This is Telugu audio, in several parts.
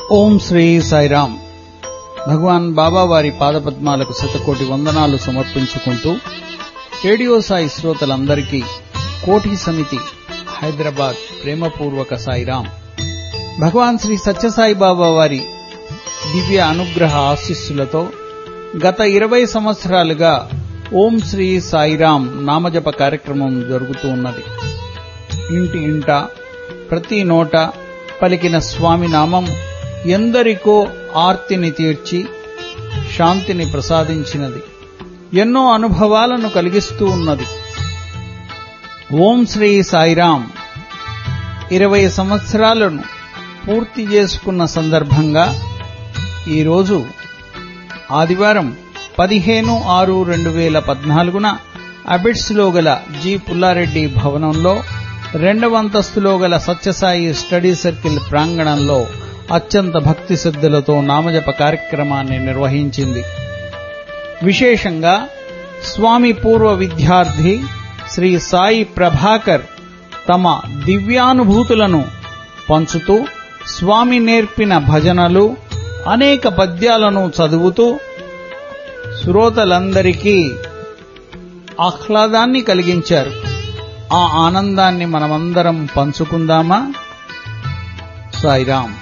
ఓం శ్రీ సాయిరామ్ భగవాన్ బాబా వారి పాదపద్మాలకు శతకోటి వందనాలు సమర్పించుకుంటూ రేడియో సాయి శ్రోతలందరికీ కోటి సమితి హైదరాబాద్ ప్రేమపూర్వక సాయిరామ్ భగవాన్ శ్రీ సత్యసాయి బాబా వారి దివ్య అనుగ్రహ ఆశీస్సులతో గత ఇరవై సంవత్సరాలుగా ఓం శ్రీ సాయిరామ్ నామజప కార్యక్రమం జరుగుతూ ఉన్నది ఇంటి ఇంట ప్రతి నోట పలికిన స్వామి నామం ఎందరికో ఆర్తిని తీర్చి శాంతిని ప్రసాదించినది ఎన్నో అనుభవాలను కలిగిస్తూ ఉన్నది ఓం శ్రీ సాయిరామ్ ఇరవై సంవత్సరాలను పూర్తి చేసుకున్న సందర్భంగా ఈరోజు ఆదివారం పదిహేను ఆరు రెండు వేల పద్నాలుగున అబిడ్స్లో గల జి పుల్లారెడ్డి భవనంలో రెండవ అంతస్తులో గల సత్యసాయి స్టడీ సర్కిల్ ప్రాంగణంలో అత్యంత భక్తి శ్రద్ధలతో నామజప కార్యక్రమాన్ని నిర్వహించింది విశేషంగా స్వామి పూర్వ విద్యార్థి శ్రీ సాయి ప్రభాకర్ తమ దివ్యానుభూతులను పంచుతూ స్వామి నేర్పిన భజనలు అనేక పద్యాలను చదువుతూ శ్రోతలందరికీ ఆహ్లాదాన్ని కలిగించారు ఆ ఆనందాన్ని మనమందరం పంచుకుందామా సాయిరాం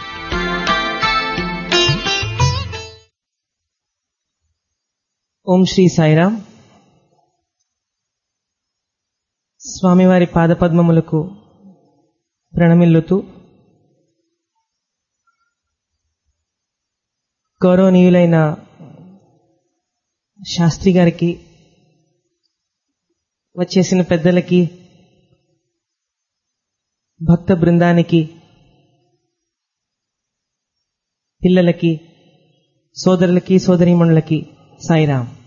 ఓం శ్రీ సాయిరామ్ స్వామివారి పాదపద్మములకు ప్రణమిల్లుతూ గౌరవనీయులైన శాస్త్రి గారికి వచ్చేసిన పెద్దలకి భక్త బృందానికి పిల్లలకి సోదరులకి సోదరీమణులకి సాయిరామ్